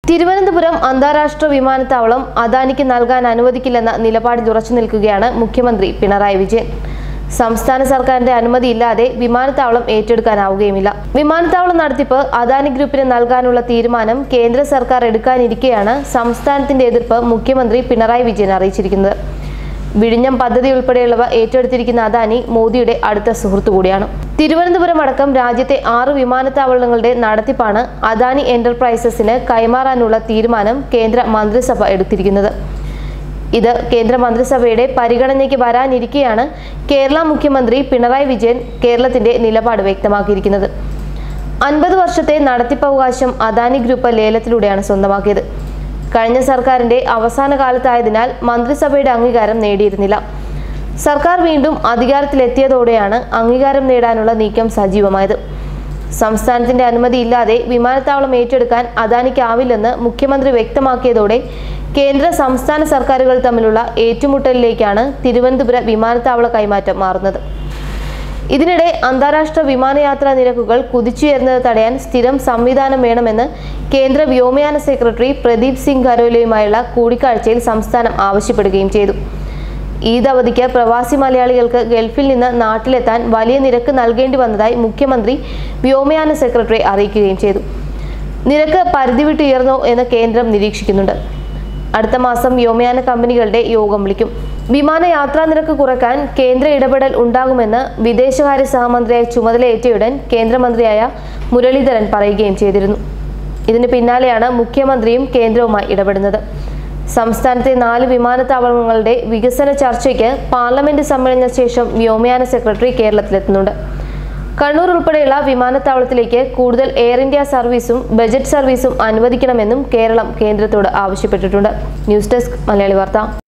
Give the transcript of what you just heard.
തിരുവനന്തപുരം അന്താരാഷ്ട്ര വിമാനത്താവളം അദാനിക്ക് നൽകാൻ അനുവദിക്കില്ലെന്ന നിലപാടിൽ ഉറച്ചു നിൽക്കുകയാണ് മുഖ്യമന്ത്രി പിണറായി വിജയൻ സംസ്ഥാന സർക്കാരിന്റെ അനുമതിയില്ലാതെ വിമാനത്താവളം ഏറ്റെടുക്കാനാവുകയുമില്ല വിമാനത്താവളം നടത്തിപ്പ് അദാനി ഗ്രൂപ്പിന് നൽകാനുള്ള തീരുമാനം കേന്ദ്ര സർക്കാർ എടുക്കാനിരിക്കെയാണ് സംസ്ഥാനത്തിന്റെ എതിർപ്പ് മുഖ്യമന്ത്രി പിണറായി വിജയൻ അറിയിച്ചിരിക്കുന്നത് വിഴിഞ്ഞം പദ്ധതി ഉൾപ്പെടെയുള്ളവ ഏറ്റെടുത്തിരിക്കുന്ന അദാനി മോദിയുടെ അടുത്ത സുഹൃത്തു കൂടിയാണ് തിരുവനന്തപുരം അടക്കം രാജ്യത്തെ ആറ് വിമാനത്താവളങ്ങളുടെ നടത്തിപ്പാണ് അദാനി എന്റർപ്രൈസസിന് കൈമാറാനുള്ള തീരുമാനം കേന്ദ്ര മന്ത്രിസഭ എടുത്തിരിക്കുന്നത് ഇത് കേന്ദ്ര മന്ത്രിസഭയുടെ പരിഗണനയ്ക്ക് വരാനിരിക്കെയാണ് കേരള മുഖ്യമന്ത്രി പിണറായി വിജയൻ കേരളത്തിന്റെ നിലപാട് വ്യക്തമാക്കിയിരിക്കുന്നത് അൻപത് വർഷത്തെ നടത്തിപ്പവകാശം അദാനി ഗ്രൂപ്പ് ലേലത്തിലൂടെയാണ് സ്വന്തമാക്കിയത് കഴിഞ്ഞ സർക്കാരിന്റെ അവസാന കാലത്തായതിനാൽ മന്ത്രിസഭയുടെ അംഗീകാരം നേടിയിരുന്നില്ല സർക്കാർ വീണ്ടും അധികാരത്തിലെത്തിയതോടെയാണ് അംഗീകാരം നേടാനുള്ള നീക്കം സജീവമായത് സംസ്ഥാനത്തിന്റെ അനുമതിയില്ലാതെ വിമാനത്താവളം ഏറ്റെടുക്കാൻ അദാനിക്കാവില്ലെന്ന് മുഖ്യമന്ത്രി വ്യക്തമാക്കിയതോടെ കേന്ദ്ര സംസ്ഥാന സർക്കാരുകൾ തമ്മിലുള്ള ഏറ്റുമുട്ടലിലേക്കാണ് തിരുവനന്തപുര വിമാനത്താവള കൈമാറ്റം മാറുന്നത് ഇതിനിടെ അന്താരാഷ്ട്ര വിമാനയാത്രാ നിരക്കുകൾ കുതിച്ചുയരുന്നത് തടയാൻ സ്ഥിരം സംവിധാനം വേണമെന്ന് കേന്ദ്ര വ്യോമയാന സെക്രട്ടറി പ്രദീപ് സിംഗ് ഖരോലയുമായുള്ള കൂടിക്കാഴ്ചയിൽ സംസ്ഥാനം ആവശ്യപ്പെടുകയും ചെയ്തു ഈദ് അവധിക്ക് പ്രവാസി മലയാളികൾക്ക് ഗൾഫിൽ നിന്ന് നാട്ടിലെത്താൻ വലിയ നിരക്ക് നൽകേണ്ടി വന്നതായി മുഖ്യമന്ത്രി വ്യോമയാന സെക്രട്ടറി അറിയിക്കുകയും ചെയ്തു നിരക്ക് പരിധി വിട്ടുയർന്നോ എന്ന് കേന്ദ്രം നിരീക്ഷിക്കുന്നുണ്ട് അടുത്ത മാസം വ്യോമയാന കമ്പനികളുടെ യോഗം വിളിക്കും വിമാനയാത്രാ നിരക്ക് കുറയ്ക്കാൻ കേന്ദ്ര ഇടപെടൽ ഉണ്ടാകുമെന്ന് വിദേശകാര്യ സഹമന്ത്രിയായി ചുമതലയേറ്റയുടൻ കേന്ദ്രമന്ത്രിയായ മുരളീധരൻ പറയുകയും ചെയ്തിരുന്നു ഇതിന് പിന്നാലെയാണ് മുഖ്യമന്ത്രിയും കേന്ദ്രവുമായി ഇടപെടുന്നത് സംസ്ഥാനത്തെ നാല് വിമാനത്താവളങ്ങളുടെ വികസന ചർച്ചയ്ക്ക് പാർലമെന്റ് സമ്മേളന ശേഷം വ്യോമയാന സെക്രട്ടറി കേരളത്തിലെത്തുന്നുണ്ട് കണ്ണൂർ ഉൾപ്പെടെയുള്ള വിമാനത്താവളത്തിലേക്ക് കൂടുതൽ എയർ ഇന്ത്യ സർവീസും ബജറ്റ് സർവീസും അനുവദിക്കണമെന്നും കേരളം കേന്ദ്രത്തോട് ആവശ്യപ്പെട്ടിട്ടുണ്ട് ന്യൂസ് ഡെസ്ക് മലയാളി വാർത്ത